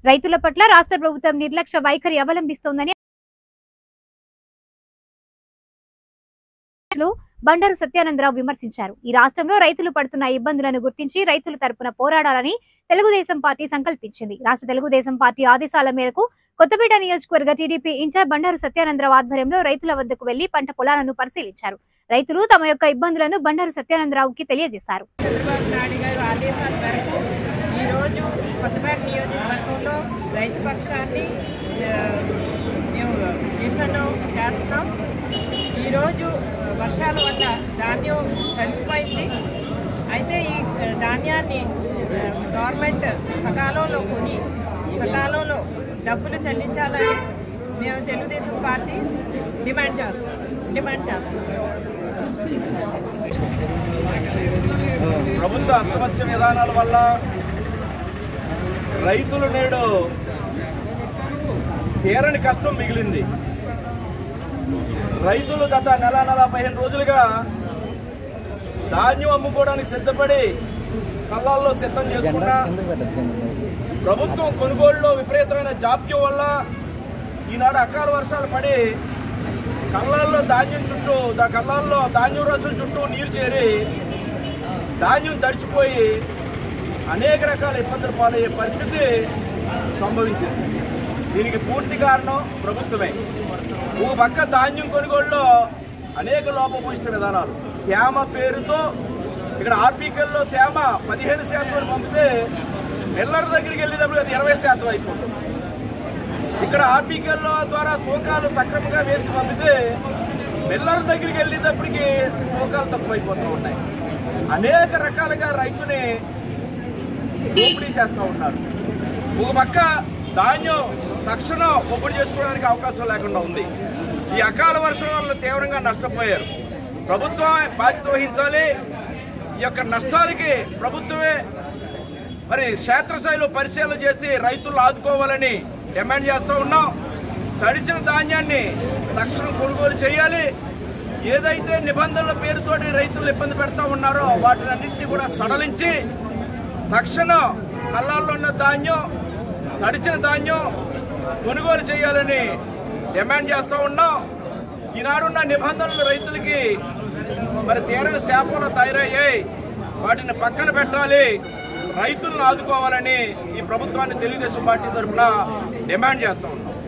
రైతుల పట్ల రాష్ట్ర ప్రభుత్వం నిర్లక్ష్య వైఖరి అవలంబిస్తోందని బండారు సత్యానందరావు విమర్శించారు ఈ రాష్ట్రంలో రైతులు పడుతున్న ఇబ్బందులను గుర్తించి రైతుల తరపున పోరాడాలని తెలుగుదేశం పార్టీ సంకల్పించింది రాష్ట్ర తెలుగుదేశం పార్టీ ఆదేశాల మేరకు కొత్తపేట నియోజకవర్గ టీడీపీ ఇన్ఛార్జ్ బండారు సత్యానందరావు ఆధ్వర్యంలో రైతుల వద్దకు వెళ్లి పంట పొలాలను పరిశీలించారు రైతులు తమ యొక్క ఇబ్బందులను బండారు సత్యానందరావుకి తెలియజేశారు చంద్రబాబు నాయుడు గారు ఆదేశాల మేరకు ఈరోజు కొత్తపేట నియోజకవర్గంలో రైతు పక్షాన్ని ఆ, మేము నిరసన చేస్తున్నాం ఈరోజు వర్షాల వల్ల ధాన్యం తడిసిపోయింది అయితే ఈ ధాన్యాన్ని ఆ, గవర్నమెంట్ సకాలంలో కొని సకాలంలో డబ్బులు చెల్లించాలని మేము తెలుగుదేశం పార్టీ డిమాండ్ చేస్తాం డిమాండ్ చేస్తాం ప్రభుత్వ అస్తమస్య విధానాల వల్ల రైతులు నేడు తీరని కష్టం మిగిలింది రైతులు గత నెల నెల పదిహేను రోజులుగా ధాన్యం అమ్ముకోవడానికి సిద్ధపడి కళ్ళాల్లో సిద్ధం చేసుకున్నా ప్రభుత్వం కొనుగోలులో విపరీతమైన జాప్యం వల్ల ఈనాడు అకాల వర్షాలు పడి కళ్ళాల్లో ధాన్యం చుట్టూ దా కళ్ళాల్లో ధాన్యం రసుల చుట్టూ నీరు చేరి ధాన్యం తడిచిపోయి అనేక రకాల ఇబ్బందులు పాలయ్యే పరిస్థితి సంభవించింది దీనికి పూర్తి కారణం ప్రభుత్వమే ఓ పక్క ధాన్యం కొనుగోలులో అనేక లోపభూయిష్ట విధానాలు తేమ పేరుతో ఇక్కడ ఆర్బీకల్లో తేమ పదిహేను శాతం అని పంపితే మిల్లర్ దగ్గరికి వెళ్ళేటప్పుడు అది ఇరవై శాతం అయిపోతుంది ఇక్కడ ఆర్బీకల్లో ద్వారా తూకాలు సక్రమంగా వేసి పంపితే మిల్లర్ దగ్గరికి వెళ్ళేటప్పటికి తూకాలు తక్కువైపోతూ ఉన్నాయి అనేక రకాలుగా రైతుని దోపిడీ చేస్తూ ఉన్నారు ఒక పక్క ధాన్యం తక్షణం ఒప్పుడు చేసుకోవడానికి అవకాశం లేకుండా ఉంది ఈ అకాల వర్షం వల్ల తీవ్రంగా నష్టపోయారు ప్రభుత్వం బాధ్యత వహించాలి ఈ యొక్క నష్టాలకి ప్రభుత్వమే మరి క్షేత్రస్థాయిలో పరిశీలన చేసి రైతులు ఆదుకోవాలని డిమాండ్ చేస్తూ ఉన్నాం తడిచిన ధాన్యాన్ని తక్షణం కొనుగోలు చేయాలి ఏదైతే నిబంధనల పేరుతోటి రైతులు ఇబ్బంది పెడతా ఉన్నారో వాటిని అన్నింటినీ కూడా సడలించి తక్షణం కళ్ళాల్లో ఉన్న ధాన్యం తడిచిన ధాన్యం కొనుగోలు చేయాలని డిమాండ్ చేస్తూ ఉన్నాం ఈనాడున్న నిబంధనలు రైతులకి మరి తీరని శాపంలో తయారయ్యాయి వాటిని పక్కన పెట్టాలి రైతులను ఆదుకోవాలని ఈ ప్రభుత్వాన్ని తెలుగుదేశం పార్టీ తరఫున డిమాండ్ చేస్తూ ఉన్నాం